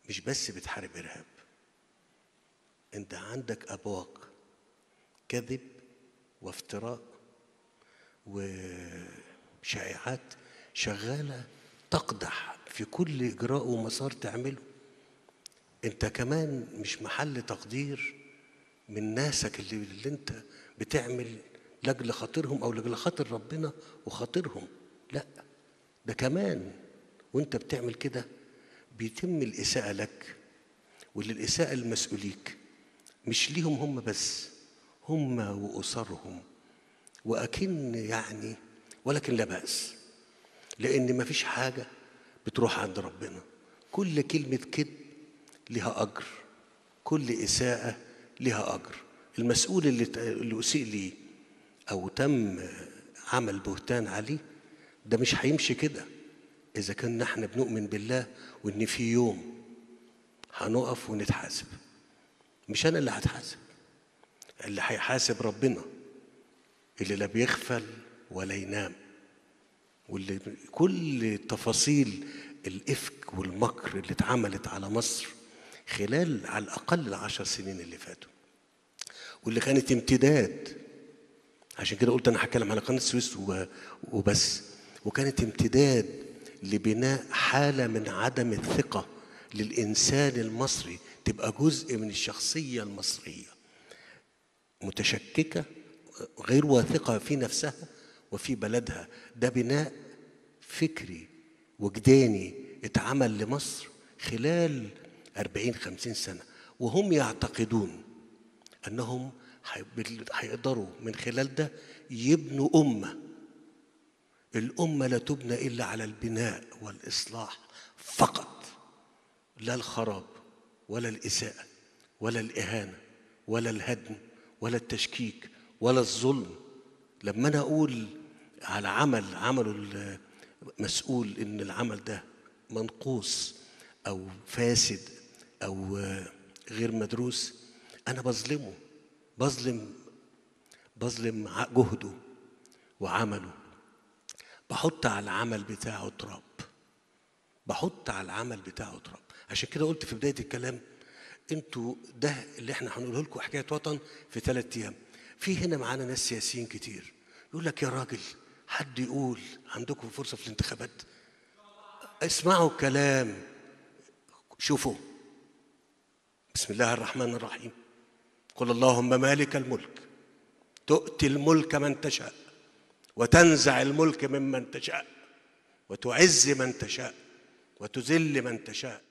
مش بس بتحارب ارهاب انت عندك ابواق كذب وافتراء وشائعات شغاله تقدح في كل اجراء ومسار تعمله انت كمان مش محل تقدير من ناسك اللي, اللي انت بتعمل لاجل خاطرهم او لاجل خاطر ربنا وخاطرهم لا ده كمان وانت بتعمل كده بيتم الاساءه لك وللاساءه المسؤوليك مش ليهم هم بس هم واسرهم واكن يعني ولكن لا باس لان ما فيش حاجه بتروح عند ربنا كل كلمه كذب لها اجر كل اساءه لها اجر المسؤول اللي اللي اسيء ليه او تم عمل بهتان عليه ده مش هيمشي كده اذا كنا احنا بنؤمن بالله وان في يوم هنقف ونتحاسب مش انا اللي هتحاسب اللي هيحاسب ربنا اللي لا بيغفل ولا ينام واللي كل تفاصيل الافك والمكر اللي اتعملت على مصر خلال على الاقل العشر سنين اللي فاتوا واللي كانت امتداد عشان كده قلت انا هتكلم على قناه السويس وبس وكانت امتداد لبناء حاله من عدم الثقه للانسان المصري تبقى جزء من الشخصيه المصريه متشككه غير واثقه في نفسها وفي بلدها ده بناء فكري وجداني اتعمل لمصر خلال أربعين خمسين سنة وهم يعتقدون أنهم هيقدروا من خلال ده يبنوا أمة الأمة لا تبنى إلا على البناء والإصلاح فقط لا الخراب ولا الإساءة ولا الإهانة ولا الهدم ولا التشكيك ولا الظلم لما أنا أقول على عمل عمله المسؤول إن العمل ده منقوص أو فاسد أو غير مدروس أنا بظلمه بظلم بظلم جهده وعمله بحط على العمل بتاعه تراب بحط على العمل بتاعه تراب عشان كده قلت في بدايه الكلام انتوا ده اللي احنا هنقوله لكم حكايه وطن في ثلاث ايام في هنا معانا ناس سياسيين كتير يقول لك يا راجل حد يقول عندكم فرصه في الانتخابات اسمعوا الكلام شوفوا بسم الله الرحمن الرحيم قل اللهم مالك الملك تؤتي الملك من تشاء وتنزع الملك ممن تشاء وتعز من تشاء وتذل من تشاء